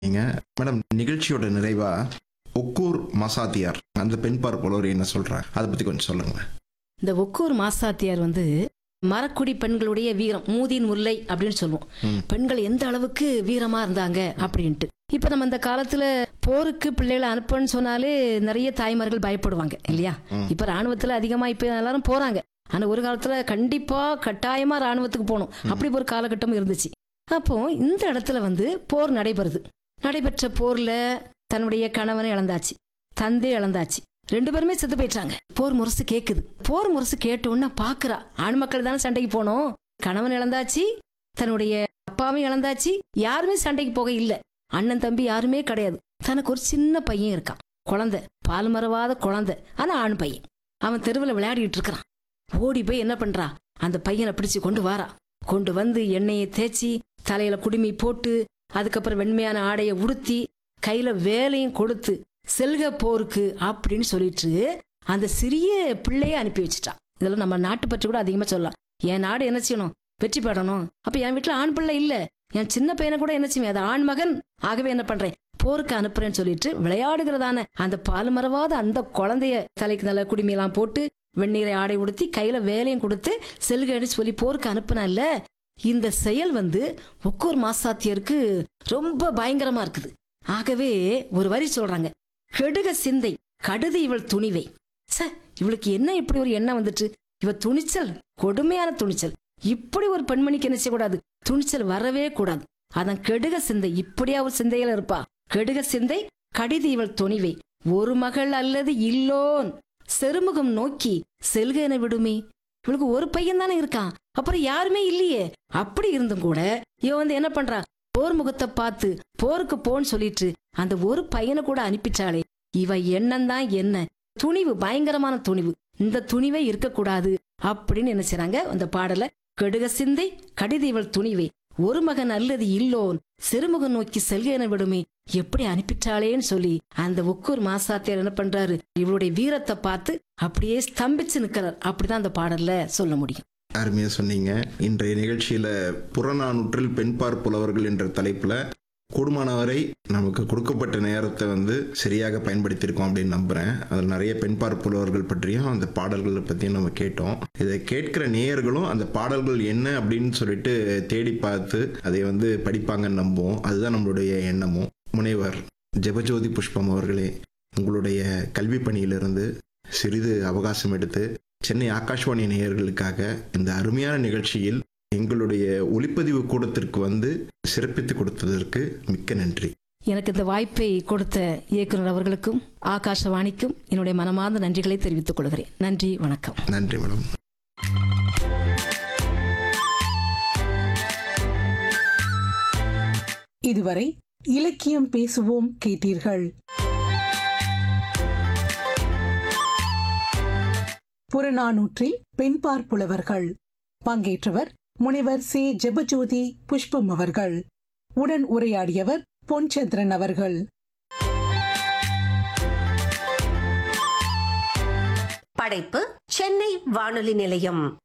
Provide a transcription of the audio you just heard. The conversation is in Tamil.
நீங்க மேடம் நிகழ்ச்சியோட நிறைவா ஒக்கூர் மசாத்தியார் அந்த பெண் பார்ப்பவர் என்ன சொல்றாங்க அதை பத்தி கொஞ்சம் சொல்லுங்க இந்த ஒக்கூர் மாசாத்தியார் வந்து மரக்குடி பெண்களுடைய வீரம் மூதின் முல்லை அப்படின்னு சொல்லுவோம் ம். பெண்கள் எந்த அளவுக்கு வீரமா இருந்தாங்க அப்படின்ட்டு இப்ப நம்ம இந்த காலத்துல போருக்கு பிள்ளைகளை அனுப்புன்னு சொன்னாலே நிறைய தாய்மார்கள் பயப்படுவாங்க இல்லையா ம். இப்ப ராணுவத்துல அதிகமா இப்ப எல்லாரும் போறாங்க ஆனா ஒரு காலத்துல கண்டிப்பா கட்டாயமா ராணுவத்துக்கு போகணும் அப்படி ஒரு காலகட்டம் இருந்துச்சு அப்போ இந்த இடத்துல வந்து போர் நடைபெறுது நடைபெற்ற போர்ல தன்னுடைய கணவனை இழந்தாச்சு தந்தை இழந்தாச்சு ரெண்டு பேருமே செத்து போயிட்டாங்க போர் முரசு கேக்குது போர் முரசு கேட்ட உடனே பாக்குறா ஆண் மக்கள் தானே சண்டைக்கு போனோம் கணவன் இழந்தாச்சு தன்னுடைய அப்பாவும் இழந்தாச்சு யாருமே சண்டைக்கு போக இல்ல அண்ணன் தம்பி யாருமே கிடையாது தனக்கு ஒரு சின்ன பையன் இருக்கான் குழந்தை பால் மறவாத குழந்தை ஆனா ஆண் பையன் அவன் தெருவில் விளையாடிட்டு இருக்கிறான் ஓடி போய் என்ன பண்றா அந்த பையனை பிடிச்சு கொண்டு வாரா கொண்டு வந்து எண்ணெயை தேய்ச்சி தலையில குடுமி போட்டு அதுக்கப்புறம் வெண்மையான ஆடையை உடுத்தி கையில வேலையும் கொடுத்து செல்க போருக்கு அப்படின்னு சொல்லிட்டு அந்த சிறிய பிள்ளைய அனுப்பி வச்சுட்டான் இதெல்லாம் நம்ம நாட்டு பற்றி கூட அதிகமா சொல்லலாம் என் நாடு என்ன செய்யணும் வெற்றி பெறணும் அப்ப என் வீட்டுல ஆண் பிள்ளை இல்ல என் சின்ன பையனை கூட என்ன செய்வேன் அது ஆண் மகன் ஆகவே என்ன பண்றேன் போருக்கு அனுப்புறேன்னு சொல்லிட்டு விளையாடுகிறதான அந்த பால் மறவாத அந்த குழந்தைய தலைக்கு நல்ல குடிமையெல்லாம் போட்டு வெந்நீரை ஆடை உடுத்தி கையில வேலையும் கொடுத்து செல்கன்னு சொல்லி போருக்கு அனுப்புனால இந்த செயல் வந்து ஒக்கூர் மாசாத்தியருக்கு ரொம்ப பயங்கரமா இருக்குது ஆகவே ஒரு வரி சொல்றாங்க கெடுக சிந்தை கடுது இவள் துணிவை ச இவளுக்கு என்ன இப்படி ஒரு எண்ணம் வந்துட்டு இவ துணிச்சல் கொடுமையான துணிச்சல் இப்படி ஒரு பெண்மணிக்கு என்ன செய்யக்கூடாது துணிச்சல் வரவே கூடாது அதான் கெடுக சிந்தை இப்படியா ஒரு சிந்தையில இருப்பா கெடுக சிந்தை கடிது இவள் துணிவை ஒரு மகள் அல்லது இல்லோன் செருமுகம் நோக்கி செல்க என விடுமே இவளுக்கு ஒரு பையன் தானே இருக்கான் அப்புறம் யாருமே இல்லையே அப்படி இருந்தும் கூட இவ வந்து என்ன பண்றா போர் முகத்தை பார்த்து போருக்கு போன்னு சொல்லிட்டு அந்த ஒரு பையனை கூட அனுப்பிச்சாளே இவ எண்ணம்தான் என்ன துணிவு பயங்கரமான துணிவு இந்த துணிவே இருக்கக்கூடாது அப்படின்னு என்ன செய்றாங்க அந்த பாடல கெடுக சிந்தை கடிது இவள் துணிவை ஒரு மகன் அல்லது இல்லோன் சிறுமுகம் நோக்கி செல்க என விடுமே எப்படி அனுப்பிட்டாளேன்னு சொல்லி அந்த ஒக்கூர் மாசாத்தியார் என்ன பண்றாரு இவளுடைய வீரத்தை பார்த்து அப்படியே ஸ்தம்பிச்சு நிக்கிறார் அப்படிதான் அந்த பாடல்ல சொல்ல முடியும் அருமையா சொன்னீங்க இன்றைய நிகழ்ச்சியில புறநானூற்றில் பெண்பார் புலவர்கள் என்ற தலைப்புல கூடுமானவரை நமக்கு கொடுக்கப்பட்ட நேரத்தை வந்து சரியாக பயன்படுத்தியிருக்கோம் அப்படின்னு நம்புறேன் அதில் நிறைய பெண்பார் புலவர்கள் பற்றியும் அந்த பாடல்களை பற்றியும் நம்ம கேட்டோம் இதை கேட்கிற நேயர்களும் அந்த பாடல்கள் என்ன அப்படின்னு சொல்லிட்டு தேடி பார்த்து அதை வந்து படிப்பாங்கன்னு நம்புவோம் அதுதான் நம்மளுடைய எண்ணமும் முனைவர் ஜெபஜோதி புஷ்பம் அவர்களே உங்களுடைய கல்வி பணியிலிருந்து சிறிது அவகாசம் எடுத்து சென்னை ஆகாஷ்வாணி நேயர்களுக்காக இந்த அருமையான நிகழ்ச்சியில் எங்களுடைய ஒளிப்பதிவு கூடத்திற்கு வந்து சிறப்பித்து கொடுத்ததற்கு மிக்க நன்றி எனக்கு இந்த வாய்ப்பை கொடுத்த இயக்குனர் அவர்களுக்கும் ஆகாஷவாணிக்கும் என்னுடைய மனமார்ந்த நன்றிகளை தெரிவித்துக் கொள்கிறேன் நன்றி வணக்கம் நன்றி மேடம் இதுவரை இலக்கியம் பேசுவோம் கேட்டீர்கள் புறநானூற்றில் பெண்பார் புலவர்கள் பங்கேற்றவர் முனைவர் சி ஜெபஜோதி புஷ்பம் அவர்கள் உடன் உரையாடியவர் பொன்சந்திரன் அவர்கள் படைப்பு சென்னை வானொலி நிலையம்